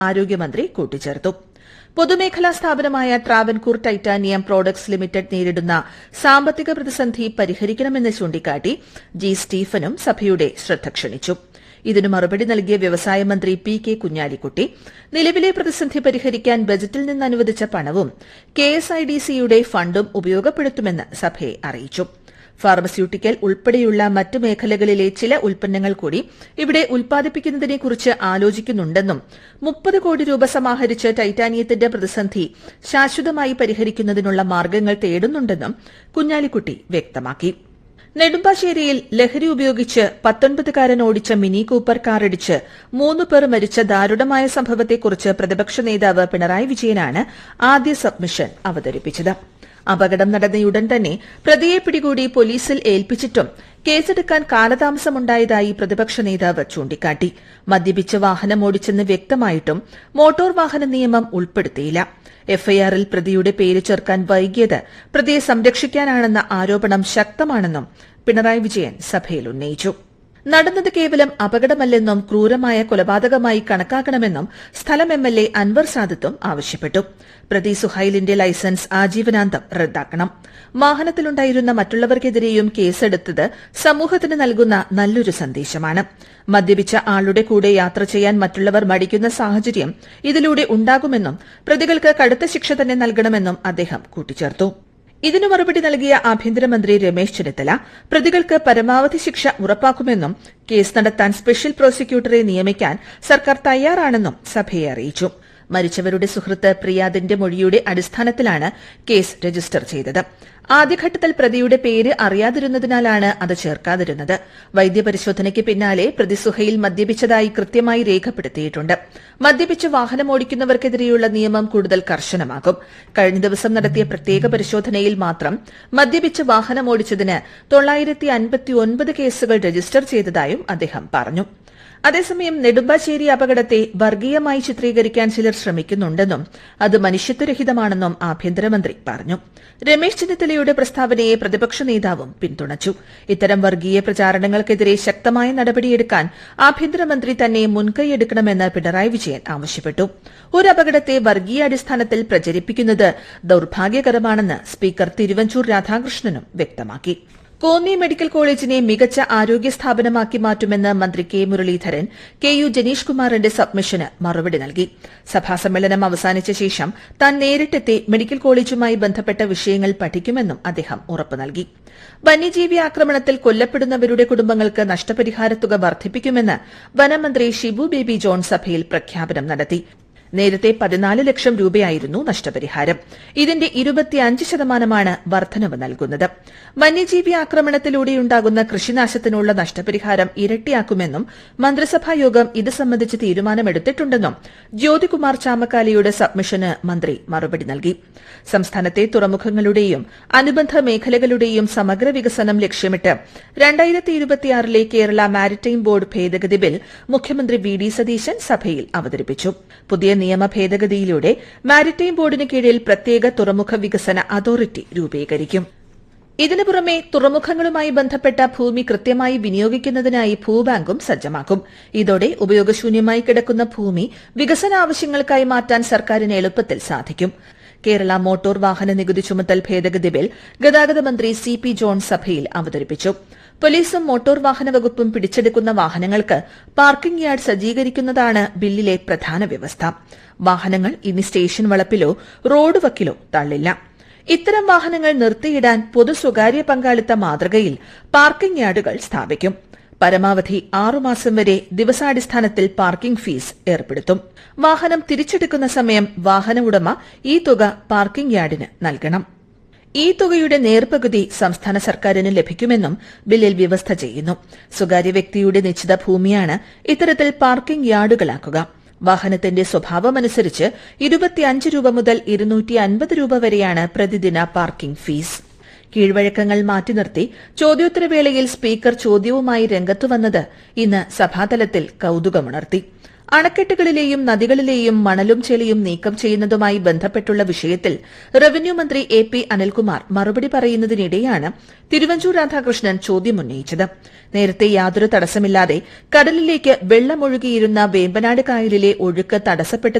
ആരോഗ്യമന്ത്രി കൂട്ടിച്ചേർത്തു പൊതുമേഖലാ സ്ഥാപനമായ ട്രാവൻകൂർ ടൈറ്റാനിയം പ്രോഡക്ട്സ് ലിമിറ്റഡ് നേരിടുന്ന സാമ്പത്തിക പ്രതിസന്ധി പരിഹരിക്കണമെന്ന് ചൂണ്ടിക്കാട്ടി ജി സ്റ്റീഫനും സഭയുടെ ശ്രദ്ധ ക്ഷണിച്ചു ഇതിനു മറുപടി നൽകിയ വ്യവസായ മന്ത്രി പി കെ കുഞ്ഞാലിക്കുട്ടി നിലവിലെ പ്രതിസന്ധി പരിഹരിക്കാൻ ബജറ്റിൽ നിന്ന് അനുവദിച്ച പണവും കെഎസ്ഐഡിസിയുടെ ഫണ്ടും ഉപയോഗപ്പെടുത്തുമെന്ന് സഭയെ അറിയിച്ചു ഫാർമസ്യൂട്ടിക്കൽ ഉൾപ്പെടെയുള്ള മറ്റ് മേഖലകളിലെ ചില ഉൽപ്പന്നങ്ങൾ കൂടി ഇവിടെ ഉൽപ്പാദിപ്പിക്കുന്നതിനെക്കുറിച്ച് ആലോചിക്കുന്നുണ്ടെന്നും മുപ്പത് കോടി രൂപ സമാഹരിച്ച് ടൈറ്റാനിയത്തിന്റെ പ്രതിസന്ധി ശാശ്വതമായി പരിഹരിക്കുന്നതിനുള്ള മാർഗ്ഗങ്ങൾ തേടുന്നുണ്ടെന്നും കുഞ്ഞാലിക്കുട്ടി വ്യക്തമാക്കി നെടുമ്പാശ്ശേരിയിൽ ലഹരി ഉപയോഗിച്ച് പത്തൊൻപതുകാരൻ ഓടിച്ച മിനി കൂപ്പർ കാറിടിച്ച് മൂന്ന് പേർ മരിച്ച ദാരുണമായ സംഭവത്തെക്കുറിച്ച് പ്രതിപക്ഷ നേതാവ് പിണറായി വിജയനാണ് ആദ്യ സബ്മിഷൻ അവതരിപ്പിച്ചത് അപകടം നടന്നയുടൻ തന്നെ പ്രതിയെ പിടികൂടി പോലീസിൽ ഏൽപ്പിച്ചിട്ടും കേസെടുക്കാൻ കാലതാമസമുണ്ടായതായി പ്രതിപക്ഷ നേതാവ് ചൂണ്ടിക്കാട്ടി മദ്യപിച്ച് വാഹനമോടിച്ചെന്ന് വ്യക്തമായിട്ടും മോട്ടോർ വാഹന നിയമം ഉൾപ്പെടുത്തിയില്ല എഫ്ഐആറിൽ പ്രതിയുടെ പേര് ചേർക്കാൻ വൈകിയത് പ്രതിയെ സംരക്ഷിക്കാനാണെന്ന ആരോപണം ശക്തമാണെന്നും പിണറായി വിജയൻ സഭയിൽ ഉന്നയിച്ചു നടന്നത് കേവലം അപകടമല്ലെന്നും ക്രൂരമായ കൊലപാതകമായി കണക്കാക്കണമെന്നും സ്ഥലം എം എൽ എ അൻവർ സാദത്തും ആവശ്യപ്പെട്ടു പ്രതി സുഹൈലിന്റെ ലൈസൻസ് ആജീവനാന്തം റദ്ദാക്കണം വാഹനത്തിലുണ്ടായിരുന്ന മറ്റുള്ളവർക്കെതിരെയും കേസെടുത്തത് സമൂഹത്തിന് നൽകുന്ന നല്ലൊരു സന്ദേശമാണ് മദ്യപിച്ച ആളുടെ കൂടെ യാത്ര ചെയ്യാൻ മറ്റുള്ളവർ മടിക്കുന്ന സാഹചര്യം ഇതിലൂടെ ഉണ്ടാകുമെന്നും പ്രതികൾക്ക് കടുത്ത ശിക്ഷ തന്നെ നൽകണമെന്നും അദ്ദേഹം കൂട്ടിച്ചേർത്തു ഇതിനു മറുപടി നൽകിയ ആഭ്യന്തരമന്ത്രി രമേശ് ചെന്നിത്തല പ്രതികൾക്ക് പരമാവധി ശിക്ഷ ഉറപ്പാക്കുമെന്നും കേസ് നടത്താൻ സ്പെഷ്യൽ പ്രോസിക്യൂട്ടറെ നിയമിക്കാൻ സർക്കാർ തയ്യാറാണെന്നും സഭയെ അറിയിച്ചു മരിച്ചവരുടെ സുഹൃത്ത് പ്രിയാദിന്റെ മൊഴിയുടെ അടിസ്ഥാനത്തിലാണ് കേസ് രജിസ്റ്റർ ചെയ്തത് ആദ്യഘട്ടത്തിൽ പ്രതിയുടെ പേര് അറിയാതിരുന്നതിനാലാണ് അത് ചേർക്കാതിരുന്നത് വൈദ്യപരിശോധനയ്ക്ക് പിന്നാലെ പ്രതി സുഹൈൽ മദ്യപിച്ചതായി കൃത്യമായി രേഖപ്പെടുത്തിയിട്ടുണ്ട് മദ്യപിച്ച് വാഹനമോടിക്കുന്നവർക്കെതിരെയുള്ള നിയമം കൂടുതൽ കർശനമാക്കും കഴിഞ്ഞ ദിവസം നടത്തിയ പ്രത്യേക പരിശോധനയിൽ മാത്രം മദ്യപിച്ച് വാഹനമോടിച്ചതിന് തൊള്ളായിരത്തി അൻപത്തിയൊൻപത് കേസുകൾ രജിസ്റ്റർ ചെയ്തതായും അദ്ദേഹം പറഞ്ഞു അതേസമയം നെടുമ്പാശ്ശേരി അപകടത്തെ വർഗീയമായി ചിത്രീകരിക്കാൻ ചിലർ ശ്രമിക്കുന്നുണ്ടെന്നും അത് മനുഷ്യത്വരഹിതമാണെന്നും ആഭ്യന്തരമന്ത്രി പറഞ്ഞു രമേശ് ചെന്നിത്തലയുടെ പ്രസ്താവനയെ പ്രതിപക്ഷ നേതാവും പിന്തുണച്ചു ഇത്തരം വർഗീയ പ്രചാരണങ്ങൾക്കെതിരെ ശക്തമായ നടപടിയെടുക്കാൻ ആഭ്യന്തരമന്ത്രി തന്നെ മുൻകൈയെടുക്കണമെന്ന് പിണറായി വിജയൻ ആവശ്യപ്പെട്ടു ഒരു അപകടത്തെ വർഗീയ അടിസ്ഥാനത്തിൽ പ്രചരിപ്പിക്കുന്നത് ദൌർഭാഗ്യകരമാണെന്ന് സ്പീക്കർ തിരുവഞ്ചൂർ രാധാകൃഷ്ണനും വ്യക്തമാക്കി കോന്നി മെഡിക്കൽ കോളേജിനെ മികച്ച ആരോഗ്യ സ്ഥാപനമാക്കി മാറ്റുമെന്ന് മന്ത്രി K Muraleedharan K U Janeesh കുമാറിന്റെ സബ്മിഷന് മറുപടി നൽകി സഭാസമ്മേളനം അവസാനിച്ച ശേഷം താൻ നേരിട്ടെത്തി മെഡിക്കൽ കോളേജുമായി ബന്ധപ്പെട്ട വിഷയങ്ങൾ പഠിക്കുമെന്നും അദ്ദേഹം ഉറപ്പു നൽകി വന്യജീവി ആക്രമണത്തിൽ കൊല്ലപ്പെടുന്നവരുടെ കുടുംബങ്ങൾക്ക് നഷ്ടപരിഹാരത്തുക വർദ്ധിപ്പിക്കുമെന്ന് വനമന്ത്രി ഷിബു ബേബി ജോൺ സഭയിൽ പ്രഖ്യാപനം നടത്തി നേരത്തെ പതിനാല് ലക്ഷം രൂപയായിരുന്നു നഷ്ടപരിഹാരം ഇതിന്റെ ഇരുപത്തിയഞ്ച് ശതമാനമാണ് വർധനവ് നൽകുന്നത് വന്യജീവി ആക്രമണത്തിലൂടെയുണ്ടാകുന്ന കൃഷിനാശത്തിനുള്ള നഷ്ടപരിഹാരം ഇരട്ടിയാക്കുമെന്നും മന്ത്രിസഭാ യോഗം ഇത് സംബന്ധിച്ച് തീരുമാനമെടുത്തിട്ടുണ്ടെന്നും ജ്യോതികുമാർ ചാമക്കാലയുടെ സബ്മിഷന് മന്ത്രി മറുപടി നൽകി സംസ്ഥാനത്തെ തുറമുഖങ്ങളുടെയും അനുബന്ധ മേഖലകളുടെയും സമഗ്ര വികസനം ലക്ഷ്യമിട്ട് രണ്ടായിരത്തി ഇരുപത്തിയാറിലെ കേരള മാരിടൈം ബോർഡ് ഭേദഗതി ബിൽ മുഖ്യമന്ത്രി വി ഡി സതീശൻ സഭയിൽ അവതരിപ്പിച്ചു പുതിയ നിയമ ഭേദഗതിയിലൂടെ മാരിടൈം ബോർഡിന് കീഴിൽ പ്രത്യേക തുറമുഖ വികസന അതോറിറ്റി രൂപീകരിക്കും ഇതിനു പുറമെ തുറമുഖങ്ങളുമായി ബന്ധപ്പെട്ട ഭൂമി കൃത്യമായി വിനിയോഗിക്കുന്നതിനായി ഭൂബാങ്കും സജ്ജമാക്കും ഇതോടെ ഉപയോഗശൂന്യമായി കിടക്കുന്ന ഭൂമി വികസന ആവശ്യങ്ങൾക്കായി മാറ്റാൻ സർക്കാരിന് എളുപ്പത്തിൽ സാധിക്കും കേരള മോട്ടോർ വാഹന നികുതി ചുമത്തൽ ഭേദഗതി ബിൽ ഗതാഗത മന്ത്രി സി പി ജോൺ സഭയിൽ അവതരിപ്പിച്ചു പോലീസും മോട്ടോർ വാഹന വകുപ്പും പിടിച്ചെടുക്കുന്ന വാഹനങ്ങൾക്ക് പാർക്കിംഗ് യാർഡ് സജ്ജീകരിക്കുന്നതാണ് ബില്ലിലെ പ്രധാന വ്യവസ്ഥ വാഹനങ്ങൾ ഇനി സ്റ്റേഷൻ വളപ്പിലോ റോഡ് വക്കിലോ തള്ളില്ല ഇത്തരം വാഹനങ്ങൾ നിർത്തിയിടാൻ പൊതു സ്വകാര്യ പങ്കാളിത്ത മാതൃകയിൽ പാർക്കിംഗ് യാർഡുകൾ സ്ഥാപിക്കും പരമാവധി ആറുമാസം വരെ ദിവസാടിസ്ഥാനത്തിൽ പാർക്കിംഗ് ഫീസ് ഏർപ്പെടുത്തും വാഹനം തിരിച്ചെടുക്കുന്ന സമയം വാഹന ഉടമ ഈ തുക പാർക്കിംഗ് യാർഡിന് നൽകണം ഈ തുകയുടെ നേർപകുതി സംസ്ഥാന സർക്കാരിന് ലഭിക്കുമെന്നും ബില്ലിൽ വ്യവസ്ഥ ചെയ്യുന്നു സ്വകാര്യ വ്യക്തിയുടെ നിശ്ചിത ഭൂമിയാണ് ഇത്തരത്തിൽ പാർക്കിംഗ് യാർഡുകളാക്കുക വാഹനത്തിന്റെ സ്വഭാവമനുസരിച്ച് ഇരുപത്തിയഞ്ച് രൂപ മുതൽ ഇരുന്നൂറ്റി അൻപത് രൂപ വരെയാണ് പ്രതിദിന പാർക്കിംഗ് ഫീസ് കീഴ്വഴക്കങ്ങൾ മാറ്റി നിർത്തി ചോദ്യോത്തരവേളയിൽ സ്പീക്കർ ചോദ്യവുമായി രംഗത്തുവന്നത് ഇന്ന് സഭാതലത്തിൽ കൌതുകമുണർത്തി അണക്കെട്ടുകളിലെയും നദികളിലെയും മണലും ചെളിയും നീക്കം ചെയ്യുന്നതുമായി ബന്ധപ്പെട്ടുള്ള വിഷയത്തിൽ റവന്യൂ മന്ത്രി എ പി അനിൽകുമാർ മറുപടി പറയുന്നതിനിടെയാണ് തിരുവഞ്ചൂർ രാധാകൃഷ്ണൻ ചോദ്യമുന്നയിച്ചത് നേരത്തെ യാതൊരു തടസ്സമില്ലാതെ കടലിലേക്ക് വെള്ളമൊഴുകിയിരുന്ന വേമ്പനാട് കായലിലെ ഒഴുക്ക് തടസ്സപ്പെട്ട